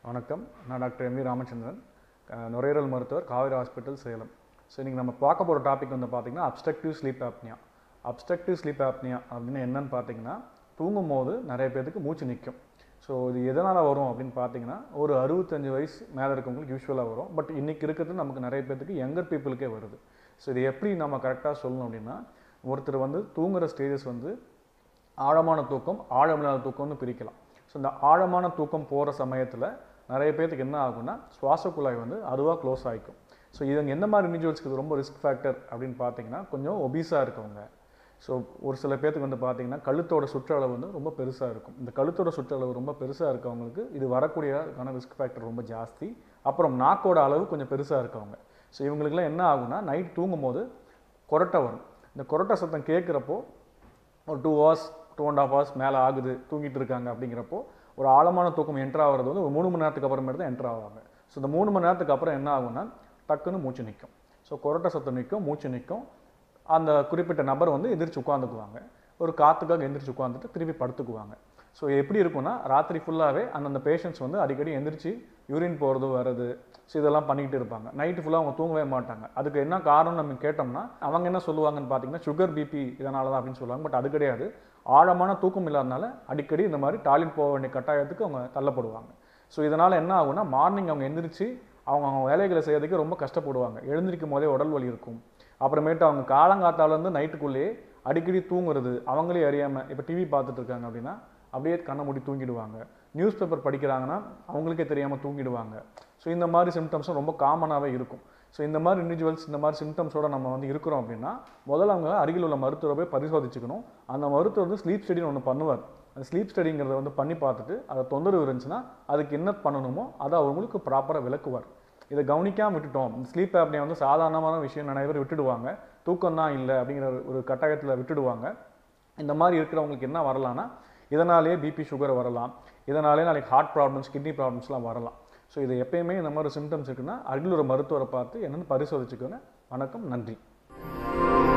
வணக்கம் நான் doctor M V Ramachandran அஹ், நுரையீரல் மருத்துவர் காவேரி ஹாஸ்பிட்டல் சேலம் ஸோ இன்றைக்கி நம்ம பார்க்க போகிற டாபிக் வந்து பார்த்திங்கன்னா obstructive sleep apnoea obstructive sleep apnoea அப்படின்னு என்னன்னு பார்த்தீங்கன்னா தூங்கும் போது நிறைய பேருக்கு மூச்சு நிற்கும் ஸோ இது எதனால் வரும் அப்படின்னு பார்த்தீங்கன்னா ஒரு அறுபத்தஞ்சு வயசு மேலே இருக்கவங்களுக்கு யூஸ்வலாக வரும் பட் இன்றைக்கி இருக்கிறது நமக்கு நிறைய பேருக்கு யங்கர் பீப்புளுக்கே வருது ஸோ இது எப்படி நம்ம கரெக்டாக சொல்லணும் அப்படின்னா ஒருத்தர் வந்து தூங்குற ஸ்டேஜஸ் வந்து ஆழமான தூக்கம் ஆழமில்லாத தூக்கம்னு பிரிக்கலாம் ஸோ இந்த ஆழமான தூக்கம் போகிற சமயத்தில் நிறைய பேர்த்துக்கு என்ன ஆகும்னா சுவாச குழாய் வந்து அதுவாக க்ளோஸ் ஆகிக்கும் ஸோ இது எந்த மாதிரி இண்டிவிஜுவல்ஸ்க்கு இது ரொம்ப ரிஸ்க் ஃபேக்டர் அப்படின்னு பார்த்தீங்கன்னா கொஞ்சம் ஒபீஸாக இருக்கவங்க ஸோ ஒரு சில பேர்த்துக்கு வந்து பார்த்தீங்கன்னா கழுத்தோட சுற்றளவு வந்து ரொம்ப பெருசாக இருக்கும் இந்த கழுத்தோட சுற்றளவு ரொம்ப பெருசாக இருக்கவங்களுக்கு இது வரக்கூடியதுக்கான ரிஸ்க் ஃபேக்டர் ரொம்ப ஜாஸ்தி அப்புறம் நாக்கோட அளவு கொஞ்சம் பெருசாக இருக்கவங்க ஸோ இவங்களுக்குலாம் என்ன ஆகும்னா நைட் தூங்கும் போது கொரட்டை வரும் இந்த கொரட்டை சத்தம் கேட்குறப்போ ஒரு two hours two and half hours மேலே ஆகுது தூங்கிட்டு இருக்காங்க அப்படிங்கிறப்போ ஒரு ஆழமான தூக்கம் என்ட்ரு ஆகிறது வந்து ஒரு மூணு மணி நேரத்துக்கு அப்புறமேட்டு தான் என்ட்ரு ஆவாங்க ஸோ இந்த மூணு மணி நேரத்துக்கு அப்புறம் என்ன ஆகும்னா டக்குன்னு மூச்சு நிற்கும் ஸோ கொரட்டை சத்தம் நிற்கும் மூச்சு நிற்கும் அந்த குறிப்பிட்ட நபர் வந்து எந்திரிச்சு உட்காந்துக்குவாங்க ஒரு காற்றுக்காக எந்திரிச்சு உட்காந்துட்டு திருப்பி படுத்துக்குவாங்க ஸோ எப்படி இருக்கும்னா ராத்திரி ஃபுல்லாகவே அந்தந்த பேஷண்ட்ஸ் வந்து அடிக்கடி எந்திரிச்சு யூரின் போகிறது வர்றது ஸோ இதெல்லாம் பண்ணிக்கிட்டு இருப்பாங்க நைட்டு ஃபுல்லாக அவங்க தூங்கவே மாட்டாங்க அதுக்கு என்ன காரணம் நம்ம கேட்டோம்னா அவங்க என்ன சொல்லுவாங்கன்னு பார்த்தீங்கன்னா சுகர் பிபி இதனால தான் அப்படின்னு சொல்லுவாங்க பட் அது கிடையாது ஆழமான தூக்கம் இல்லாதனால அடிக்கடி இந்த மாதிரி டாய்லெட் போக வேண்டிய கட்டாயத்துக்கு அவங்க தள்ளப்படுவாங்க ஸோ இதனால் என்ன ஆகும்னா மார்னிங் அவங்க எந்திரிச்சு அவங்க அவங்க வேலைகளை செய்யறதுக்கு ரொம்ப கஷ்டப்படுவாங்க எழுந்திருக்கும் போதே உடல் வலி இருக்கும் அப்புறமேட்டு அவங்க காலங்காத்தாலேருந்து நைட்டுக்குள்ளேயே அடிக்கடி தூங்குறது அவங்களே அறியாமல் இப்போ டிவி பார்த்துட்டு இருக்காங்க அப்படின்னா அப்படியே கண்ணை மூடி தூங்கிடுவாங்க நியூஸ் பேப்பர் படிக்கிறாங்கன்னா அவங்களுக்கே தெரியாமல் தூங்கிடுவாங்க ஸோ இந்த மாதிரி சிம்டம்ஸும் ரொம்ப காமனாகவே இருக்கும் ஸோ இந்த மாதிரி இண்டிவிஜுவல்ஸ் இந்த மாதிரி சிம்டம்ஸோட நம்ம வந்து இருக்கிறோம் அப்படின்னா முதல்ல அவங்க அருகில் உள்ள மருத்துவரை போய் பரிசோதிச்சுக்கணும் அந்த மருத்துவர் வந்து ஸ்லீப் ஸ்டடின்னு ஒன்று பண்ணுவார் அந்த ஸ்லீப் ஸ்டடிங்கிறத வந்து பண்ணி பார்த்துட்டு அதை தொந்தரவு இருந்துச்சுன்னா அதுக்கு என்ன பண்ணணுமோ அதை அவங்களுக்கு ப்ராப்பராக விளக்குவார் இதை கவனிக்காமல் விட்டுட்டோம் இந்த ஸ்லீப் ஆப்னியா வந்து சாதாரணமான விஷயம் நிறைய பேர் விட்டுடுவாங்க தூக்கம் தான் இல்லை அப்படிங்கிற ஒரு- ஒரு கட்டாயத்தில் விட்டுடுவாங்க இந்த மாதிரி இருக்கிறவங்களுக்கு என்ன வரலாம்னா இதனாலேயே பிபி சுகர் வரலாம் இதனாலே நாளைக்கு ஹார்ட் ப்ராப்ளம்ஸ் கிட்னி ப்ராப்ளம்ஸ்லாம் வரலாம் ஸோ இது எப்பயுமே இந்த மாதிரி சிம்டம்ஸ் இருக்குன்னா அருகில் ஒரு மருத்துவரை பார்த்து என்னென்னு பரிசோதிச்சுக்கோங்க வணக்கம் நன்றி